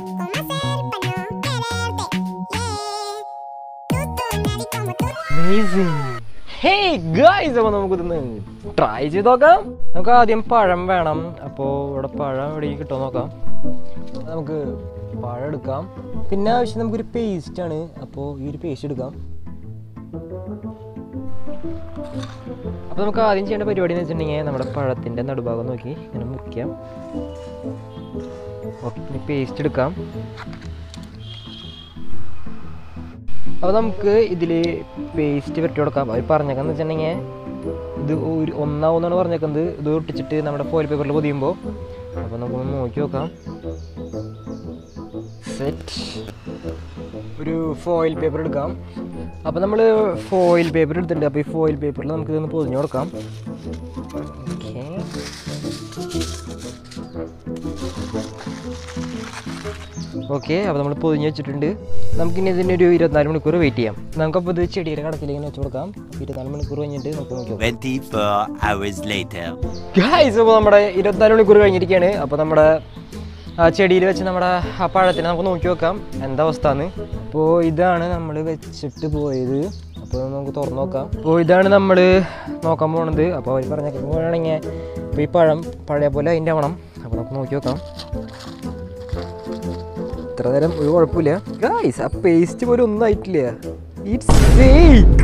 Hey guys അപ്പോൾ നമുക്കിതൊന്ന് try ചെയ്ത് നോക്കാം നമുക്ക് ആദ്യം പഴം വേണം അപ്പോൾ ഇവിടെ പഴം എവിടേക്ക് കിട്ടുമോ നോക്കാം നമുക്ക് പഴം എടുക്കാം പിന്നെ ആവശ്യം നമുക്കൊരു പേസ്റ്റ് ആണ് അപ്പോൾ ഈ ഒരു പേസ്റ്റ് എടുക്കാം അപ്പോൾ നമുക്ക് ആദ്യം ചെയ്യേണ്ട പരിപാടി എന്ന് വെച്ചിട്ടുണ്ടെങ്കിൽ നമ്മുടെ പഴത്തിൻ്റെ നടുഭാഗം നോക്കി ഇങ്ങനെ മുറിക്കാം ഓക്കെ പേസ്റ്റ് എടുക്കാം അപ്പോൾ നമുക്ക് ഇതിൽ പേസ്റ്റ് പറ്റി കൊടുക്കാം അവർ പറഞ്ഞേക്കാന്ന് വെച്ചിട്ടുണ്ടെങ്കിൽ ഇത് ഒരു ഒന്നാവുന്നാണ് പറഞ്ഞേക്കുന്നത് ഇത് ഒട്ടിച്ചിട്ട് നമ്മുടെ ഫോയിൽ പേപ്പറിൽ പൊതിയുമ്പോൾ അപ്പോൾ നമുക്കൊന്ന് നോക്കി നോക്കാം സെറ്റ് ഒരു ഫോയിൽ പേപ്പർ എടുക്കാം അപ്പോൾ നമ്മൾ ഫോയിൽ പേപ്പർ എടുത്തിട്ടുണ്ട് അപ്പോൾ ഈ ഫോയിൽ പേപ്പറിൽ നമുക്ക് ഇതൊന്ന് പൊതിഞ്ഞു കൊടുക്കാം ഓക്കെ ഓക്കെ അപ്പോൾ നമ്മൾ പൊതിഞ്ഞ് വെച്ചിട്ടുണ്ട് നമുക്കിനി ഇതിൻ്റെ ഒരു ഇരുപത്തിനാല് മണിക്കൂർ വെയിറ്റ് ചെയ്യാം നമുക്കപ്പോൾ ഇത് ചെടിയുടെ കടക്കിലേക്ക് വെച്ച് കൊടുക്കാം അപ്പോൾ ഇരുപത്തിനാല് മണിക്കൂർ കഴിഞ്ഞിട്ട് നമുക്ക് നോക്കി നോക്കാം 24 hours later. ഗായ്സ് അപ്പോൾ നമ്മുടെ ഇരുപത്തിനാല് മണിക്കൂർ കഴിഞ്ഞിരിക്കുകയാണ് അപ്പോൾ നമ്മുടെ ആ ചെടിയിൽ വെച്ച് നമ്മുടെ ആ പഴത്തിനെ നമുക്ക് നോക്കി നോക്കാം എന്താ അവസ്ഥ എന്ന് അപ്പോൾ ഇതാണ് നമ്മൾ വെച്ചിട്ട് പോയത് അപ്പോൾ നമുക്ക് തുറന്നു നോക്കാം അപ്പോൾ ഇതാണ് നമ്മൾ നോക്കാൻ പോണത് അപ്പോൾ അവർ പറഞ്ഞേക്കാൻ പോകണമെങ്കിൽ ഇപ്പോൾ ഈ പഴം പഴയ പോലെ അതിൻ്റെ ആവണം അപ്പോൾ നമുക്ക് നോക്കി നോക്കാം ഇത്ര നേരം ഒരു കുഴപ്പമില്ല ഗായ്സ് ആ പേസ്റ്റ് പോലും ഒന്നും ആയിട്ടില്ല ഇറ്റ്സ് ഫേക്ക്